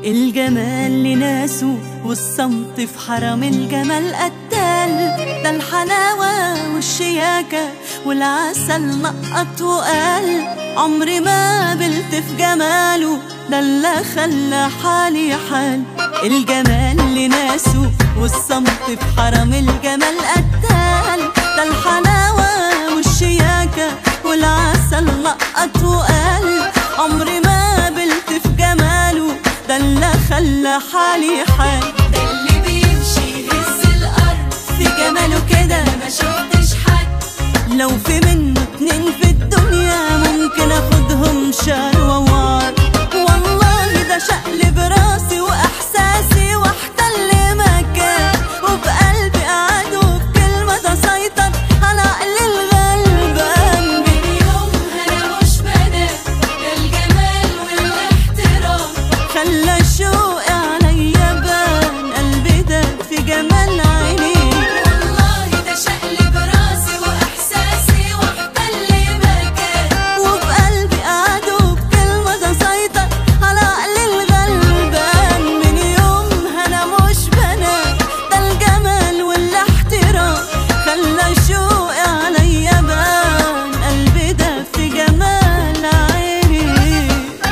الجمال لناسه والصمت في حرم الجمال قتال ده الحلاوة والشياكة والعسل نقط وقال عمري ما قبلت في جماله ده اللي خلى حالي حال الجمال لناسه والصمت في حرم الجمال قتال ده الحلاوة والشياكة والعسل نقط وقال عمري ما قبلت في جماله ده اللي خلى حالي حال ده اللي بيمشي يهز الأرض في جماله كده ما شفتش حد لو في منه اتنين في الدنيا ممكن اخدهم شهر ووار والله ده شقلب راسي واحساسي واحتل مكان وبقلبي قعد وبكلمة تسيطر على عقل الغلبان من يومها أنا مش بنام ده الجمال والاحترام خلى شوقي عليا بان قلبي ده في جمال عينيه والله ده شقلب راسي وإحساسي واحتل مكان وبقلبي قعدوا بكلمة تسيطر على عقل الغلبان من يومها أنا مش بنام ده الجمال والاحترام خلى شوقي عليا بان قلبي ده في جمال عيني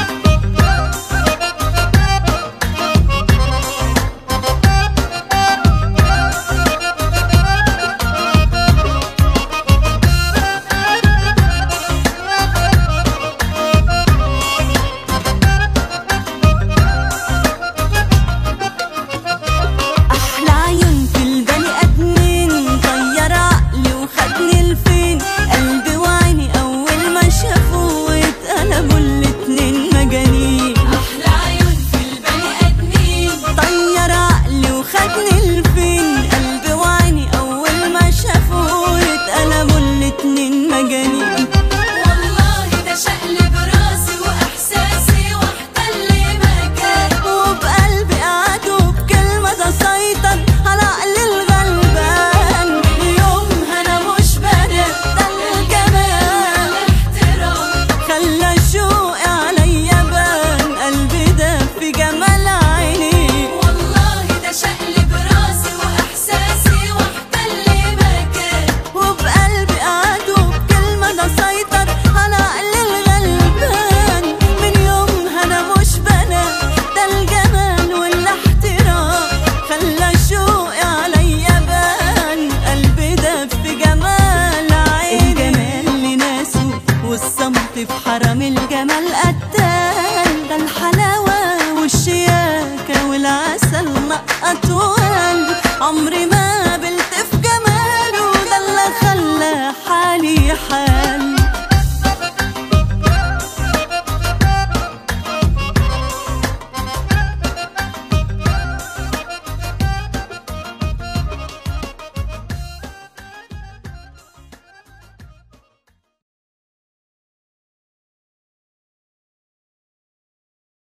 أحلى عيون في البني آدمين طير عقلي وخدني لفين قلبي وعيني أول ما شافوه اتقلبوا الاتنين مجانين أحلى عيون في البني آدمين طير عقلي وخدني لفين قلبي وعيني أول ما شافوه اتقلبوا الاتنين مجانين والله ده شقلب راسي وإحساسي واحتل مكان وبقلبي قعدوا بكلمة تسيطر على عقل الغلبان من يومها أنا مش بنام ده الجمال احترام خلى شوقي عليا بان قلبي ده في جمال عيني والله ده شقلب راسي وإحساسي واحتل مكان وبقلبي قعدوا بكلمة تسيطر على عقل الغلبان من يومها أنا مش بنام ده الجمال والاحترام خلى شوقي عليا بان قلبي ده في جمال عيني الجمال لناسه والصمت في حرم الجمال قتال ده الحلاوة والشياكة والعسل نقط وقلب عمري ما قبلت في جماله ده اللي خلى حالي حال